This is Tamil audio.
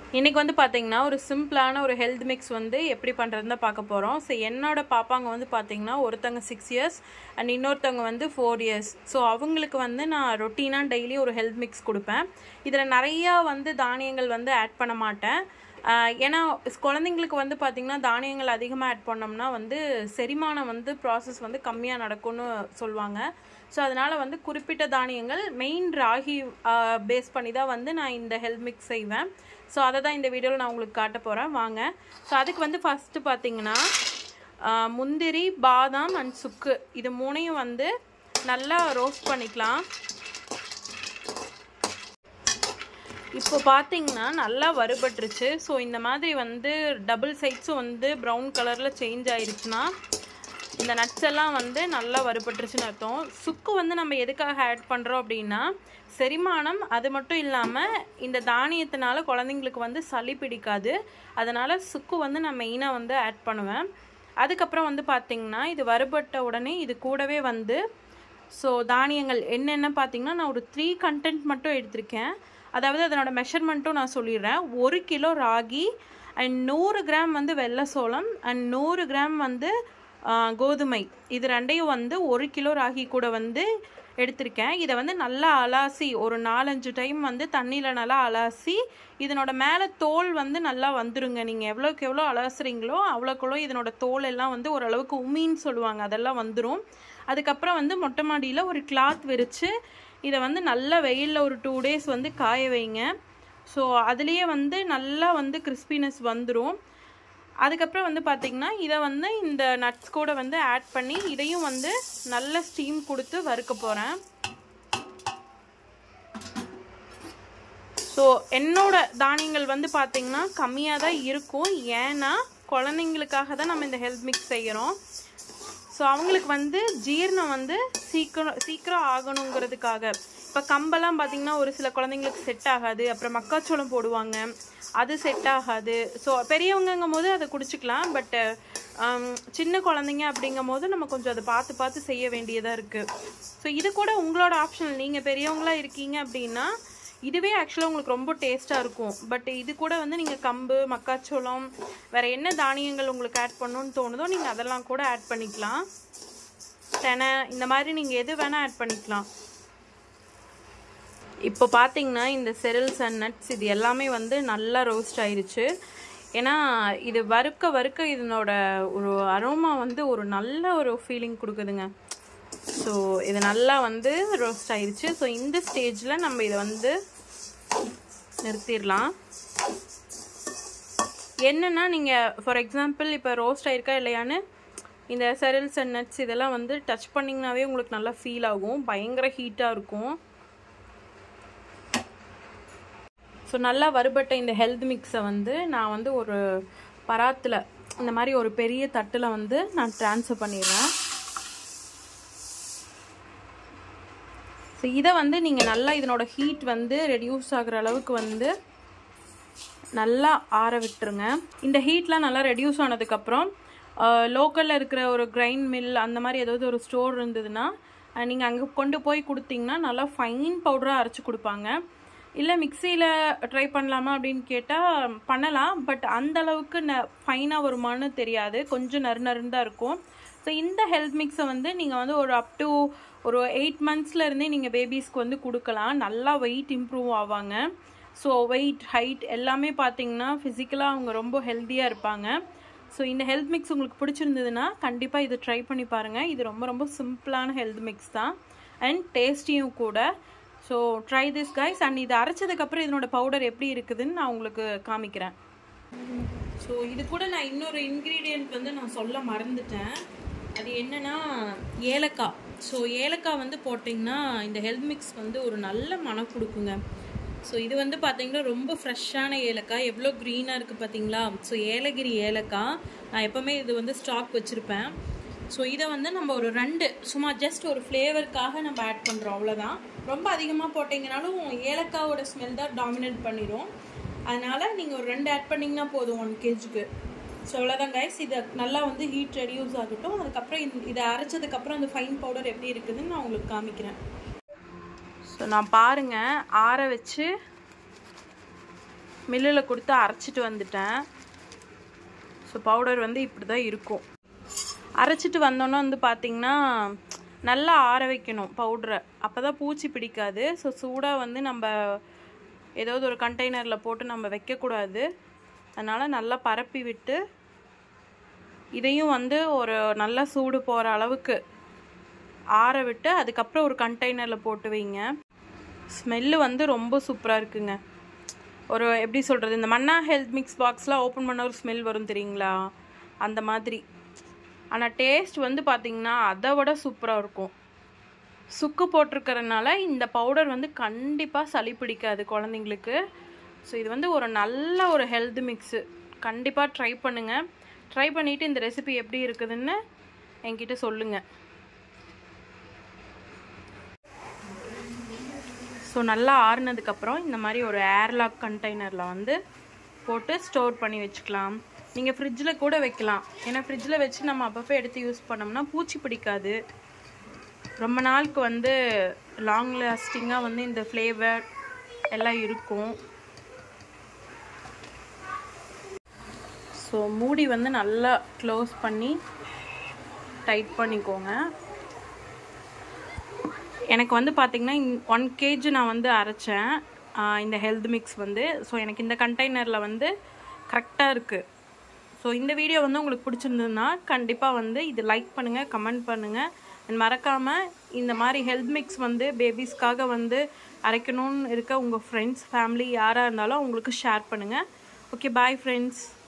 இன்றைக்கி வந்து பார்த்தீங்கன்னா ஒரு சிம்பிளான ஒரு ஹெல்த் மிக்ஸ் வந்து எப்படி பண்ணுறதுன்னு தான் பார்க்க போகிறோம் ஸோ என்னோட பாப்பாங்க வந்து பார்த்தீங்கன்னா ஒருத்தங்க சிக்ஸ் இயர்ஸ் அண்ட் இன்னொருத்தவங்க வந்து ஃபோர் இயர்ஸ் ஸோ அவங்களுக்கு வந்து நான் ரொட்டீனாக டெய்லி ஒரு ஹெல்த் மிக்ஸ் கொடுப்பேன் இதில் நிறையா வந்து தானியங்கள் வந்து ஆட் பண்ண மாட்டேன் ஆஹ் ஏன்னா குழந்தைங்களுக்கு வந்து பார்த்திங்கன்னா தானியங்கள் அதிகமாக ஆட் பண்ணோம்னா வந்து செரிமானம் வந்து ப்ராசஸ் வந்து கம்மியாக நடக்கும்னு சொல்லுவாங்க ஸோ அதனால் வந்து குறிப்பிட்ட தானியங்கள் மெயின் ராகி பேஸ் பண்ணி தான் வந்து நான் இந்த ஹெல்த் மிக்ஸ் செய்வேன் ஸோ அதை தான் இந்த வீடியோவில் நான் உங்களுக்கு காட்ட போகிறேன் வாங்க ஸோ அதுக்கு வந்து ஃபஸ்ட்டு பார்த்தீங்கன்னா ஆஹ் முந்திரி பாதாம் அண்ட் சுக்கு இது மூணையும் வந்து நல்லா ரோஸ்ட் பண்ணிக்கலாம் இப்போ பார்த்தீங்கன்னா நல்லா வறுபட்டுருச்சு ஸோ இந்த மாதிரி வந்து டபுள் சைட்ஸும் வந்து ப்ரௌன் கலரில் சேஞ்ச் ஆயிருச்சுன்னா இந்த நட்ஸ் எல்லாம் வந்து நல்லா வறுபட்டுருச்சுன்னு அர்த்தம் சுக்கு வந்து நம்ம எதுக்காக ஆட் பண்ணுறோம் அப்படின்னா செரிமானம் அது மட்டும் இல்லாமல் இந்த தானியத்தினால குழந்தைங்களுக்கு வந்து சளி பிடிக்காது அதனால் சுக்கு வந்து நான் மெயினாக வந்து ஆட் பண்ணுவேன் அதுக்கப்புறம் வந்து பார்த்திங்கன்னா இது வறுபட்ட உடனே இது கூடவே வந்து ஸோ தானியங்கள் என்னென்ன பார்த்தீங்கன்னா நான் ஒரு த்ரீ கண்டென்ட் மட்டும் எடுத்திருக்கேன் அதாவது அதனோட மெஷர்மெண்ட்டும் நான் சொல்லிடுறேன் ஒரு கிலோ ராகி அண்ட் நூறு கிராம் வந்து வெள்ளை சோளம் அண்ட் நூறு கிராம் வந்து கோதுமை இது ரெண்டையும் வந்து ஒரு கிலோ ராகி கூட வந்து எடுத்திருக்கேன் இதை வந்து நல்லா அலாசி ஒரு நாலஞ்சு டைம் வந்து தண்ணியில் நல்லா அலாசி இதனோட மேலே தோல் வந்து நல்லா வந்துருங்க நீங்கள் எவ்வளோக்கு எவ்வளோ அலசுறீங்களோ அவ்வளோக்குள்ளோ இதனோட தோல் எல்லாம் வந்து ஓரளவுக்கு உமின்னு சொல்லுவாங்க அதெல்லாம் வந்துடும் அதுக்கப்புறம் வந்து மொட்டை மாடியில் ஒரு கிளாத் விரித்து இதை வந்து நல்லா வெயிலில் ஒரு டூ டேஸ் வந்து காய வைங்க ஸோ அதுலேயே வந்து நல்லா வந்து கிறிஸ்பினஸ் வந்துடும் அதுக்கப்புறம் வந்து பார்த்திங்கன்னா இதை வந்து இந்த நட்ஸ் கூட வந்து ஆட் பண்ணி இதையும் வந்து நல்ல ஸ்டீம் கொடுத்து வறுக்க போகிறேன் ஸோ என்னோட தானியங்கள் வந்து பார்த்திங்கன்னா கம்மியாக தான் இருக்கும் ஏன்னா குழந்தைங்களுக்காக தான் நம்ம இந்த ஹெல்த் மிக்ஸ் செய்கிறோம் ஸோ அவங்களுக்கு வந்து ஜீரணம் வந்து சீக்கிரம் சீக்கிரம் ஆகணுங்கிறதுக்காக இப்போ கம்பெல்லாம் பார்த்தீங்கன்னா ஒரு சில குழந்தைங்களுக்கு செட் ஆகாது அப்புறம் மக்காச்சோளம் போடுவாங்க அது செட் ஆகாது ஸோ பெரியவங்கங்கும் போது அதை குடிச்சிக்கலாம் பட்டு சின்ன குழந்தைங்க அப்படிங்கும் போது நம்ம கொஞ்சம் அதை பார்த்து பார்த்து செய்ய வேண்டியதாக இருக்குது ஸோ இது கூட உங்களோட ஆப்ஷன் நீங்கள் பெரியவங்களாக இருக்கீங்க அப்படின்னா இதுவே ஆக்சுவலாக உங்களுக்கு ரொம்ப டேஸ்ட்டாக இருக்கும் பட் இது கூட வந்து நீங்கள் கம்பு மக்காச்சோளம் வேறு என்ன தானியங்கள் உங்களுக்கு ஆட் பண்ணணும்னு தோணுதோ நீங்கள் அதெல்லாம் கூட ஆட் பண்ணிக்கலாம் தெனை இந்த மாதிரி நீங்கள் எது வேணால் ஆட் பண்ணிக்கலாம் இப்போ பார்த்தீங்கன்னா இந்த செரல்ஸ் அண்ட் நட்ஸ் இது எல்லாமே வந்து நல்லா ரோஸ்ட் ஆயிருச்சு ஏன்னா இது வறுக்க வறுக்க இதனோட ஒரு அரோமா வந்து ஒரு நல்ல ஒரு ஃபீலிங் கொடுக்குதுங்க ஸோ இது நல்லா வந்து ரோஸ்ட் ஆயிடுச்சு ஸோ இந்த ஸ்டேஜில் நம்ம இதை வந்து நிறுத்திடலாம் என்னென்னா நீங்கள் ஃபார் எக்ஸாம்பிள் இப்போ ரோஸ்ட் ஆயிருக்கா இல்லையான்னு இந்த செரல்ஸ் அண்ட் நட்ஸ் இதெல்லாம் வந்து டச் பண்ணிங்கனாவே உங்களுக்கு நல்லா ஃபீல் ஆகும் பயங்கர ஹீட்டாக இருக்கும் ஸோ நல்லா வறுபட்ட இந்த ஹெல்த் மிக்ஸை வந்து நான் வந்து ஒரு பராத்தில் இந்த மாதிரி ஒரு பெரிய தட்டில் வந்து நான் ட்ரான்ஸ்ஃபர் பண்ணிடுறேன் ஸோ இதை வந்து நீங்கள் நல்லா இதனோட ஹீட் வந்து ரெடியூஸ் ஆகிற அளவுக்கு வந்து நல்லா ஆற விட்டுருங்க இந்த ஹீட்லாம் நல்லா ரெடியூஸ் ஆனதுக்கப்புறம் லோக்கலில் இருக்கிற ஒரு கிரைண்ட் மில் அந்த மாதிரி ஏதாவது ஒரு ஸ்டோர் இருந்ததுன்னா நீங்கள் அங்கே கொண்டு போய் கொடுத்தீங்கன்னா நல்லா ஃபைன் பவுடராக அரைச்சி கொடுப்பாங்க இல்லை மிக்சியில் ட்ரை பண்ணலாமா அப்படின்னு கேட்டால் பண்ணலாம் பட் அந்த அளவுக்கு ந ஃபைனாக வருமானு தெரியாது கொஞ்சம் நறு நறுன்னு தான் இருக்கும் ஸோ இந்த ஹெல்த் மிக்ஸை வந்து நீங்கள் வந்து ஒரு அப் டு ஒரு எயிட் மந்த்ஸ்லேருந்தே நீங்கள் பேபிஸ்க்கு வந்து கொடுக்கலாம் நல்லா வெயிட் இம்ப்ரூவ் ஆவாங்க ஸோ வெயிட் ஹைட் எல்லாமே பார்த்தீங்கன்னா ஃபிசிக்கலாக அவங்க ரொம்ப ஹெல்த்தியாக இருப்பாங்க ஸோ இந்த ஹெல்த் மிக்ஸ் உங்களுக்கு பிடிச்சிருந்ததுன்னா கண்டிப்பாக இதை ட்ரை பண்ணி பாருங்கள் இது ரொம்ப ரொம்ப சிம்பிளான ஹெல்த் மிக்ஸ் தான் அண்ட் டேஸ்டியும் கூட so try this guys and இது அரைச்சதுக்கப்புறம் இதனோட பவுடர் எப்படி இருக்குதுன்னு நான் உங்களுக்கு காமிக்கிறேன் ஸோ இது கூட நான் இன்னொரு இன்க்ரீடியன்ட் வந்து நான் சொல்ல மறந்துட்டேன் அது என்னென்னா ஏலக்காய் ஸோ ஏலக்காய் வந்து போட்டிங்கன்னா இந்த ஹெல்த் மிக்ஸ் வந்து ஒரு நல்ல மனம் கொடுக்குங்க ஸோ இது வந்து பார்த்தீங்கன்னா ரொம்ப ஃப்ரெஷ்ஷான ஏலக்காய் எவ்வளோ க்ரீனாக இருக்குது பார்த்தீங்களா ஸோ ஏலகிரி ஏலக்காய் நான் எப்போவுமே இது வந்து ஸ்டாக் வச்சுருப்பேன் ஸோ இதை வந்து நம்ம ஒரு ரெண்டு சும்மா ஜஸ்ட் ஒரு ஃப்ளேவருக்காக நம்ம ஆட் பண்ணுறோம் அவ்வளோதான் ரொம்ப அதிகமாக போட்டிங்கனாலும் ஏலக்காவோட ஸ்மெல் தான் டாமினேட் பண்ணிடும் அதனால் நீங்கள் ஒரு ரெண்டு ஆட் பண்ணிங்கன்னா போதும் ஒன் கேஜிக்கு ஸோ அவ்வளோதான் கைஸ் இதை நல்லா வந்து ஹீட் ரெடியூஸ் ஆகட்டும் அதுக்கப்புறம் இந்த இதை அரைச்சதுக்கப்புறம் அந்த ஃபைன் பவுடர் எப்படி இருக்குதுன்னு நான் உங்களுக்கு காமிக்கிறேன் ஸோ நான் பாருங்கள் ஆற வச்சு மில்லில் கொடுத்து அரைச்சிட்டு வந்துட்டேன் ஸோ பவுடர் வந்து இப்படி தான் இருக்கும் அரைச்சிட்டு வந்தோன்னே வந்து பார்த்திங்கன்னா நல்லா ஆற வைக்கணும் பவுட்ரை அப்போ தான் பூச்சி பிடிக்காது ஸோ சூடாக வந்து நம்ம ஏதாவது ஒரு கண்டெய்னரில் போட்டு நம்ம வைக்கக்கூடாது அதனால் நல்லா பரப்பி விட்டு இதையும் வந்து ஒரு நல்ல சூடு போகிற அளவுக்கு ஆற விட்டு அதுக்கப்புறம் ஒரு கண்டெய்னரில் போட்டு வைங்க ஸ்மெல்லு வந்து ரொம்ப சூப்பராக இருக்குங்க ஒரு எப்படி சொல்கிறது இந்த மன்னா ஹெல்த் மிக்ஸ் பாக்ஸ்லாம் ஓப்பன் பண்ண ஒரு ஸ்மெல் வரும் தெரியுங்களா அந்த மாதிரி ஆனால் டேஸ்ட் வந்து பார்த்திங்கன்னா அதை விட சூப்பராக இருக்கும் சுக்கு போட்டிருக்கறனால இந்த பவுடர் வந்து கண்டிப்பாக சளி பிடிக்காது குழந்தைங்களுக்கு ஸோ இது வந்து ஒரு நல்ல ஒரு ஹெல்த் மிக்ஸு கண்டிப்பாக ட்ரை பண்ணுங்கள் ட்ரை பண்ணிவிட்டு இந்த ரெசிபி எப்படி இருக்குதுன்னு என்கிட்ட சொல்லுங்கள் ஸோ நல்லா ஆறுனதுக்கப்புறம் இந்த மாதிரி ஒரு ஏர்லாக் கண்டெய்னரில் வந்து போட்டு ஸ்டோர் பண்ணி வச்சுக்கலாம் நீங்கள் ஃப்ரிட்ஜில் கூட வைக்கலாம் ஏன்னா ஃப்ரிட்ஜில் வச்சு நம்ம அப்பப்போ எடுத்து யூஸ் பண்ணோம்னா பூச்சி பிடிக்காது ரொம்ப நாளுக்கு வந்து லாங் லாஸ்டிங்காக வந்து இந்த ஃப்ளேவர் எல்லாம் இருக்கும் ஸோ மூடி வந்து நல்லா க்ளோஸ் பண்ணி டைட் பண்ணிக்கோங்க எனக்கு வந்து பார்த்திங்கன்னா ஒன் கேஜி நான் வந்து அரைச்சேன் இந்த ஹெல்த் மிக்ஸ் வந்து ஸோ எனக்கு இந்த கண்டெய்னரில் வந்து கரெக்டாக இருக்குது ஸோ இந்த வீடியோ வந்து உங்களுக்கு பிடிச்சிருந்ததுன்னா கண்டிப்பாக வந்து இது லைக் பண்ணுங்கள் கமெண்ட் பண்ணுங்கள் அண்ட் மறக்காமல் இந்த மாதிரி ஹெல்த் மிக்ஸ் வந்து பேபிஸ்க்காக வந்து அரைக்கணும்னு இருக்க உங்கள் ஃப்ரெண்ட்ஸ் ஃபேமிலி யாராக இருந்தாலும் அவங்களுக்கு ஷேர் பண்ணுங்கள் ஓகே பாய் ஃப்ரெண்ட்ஸ்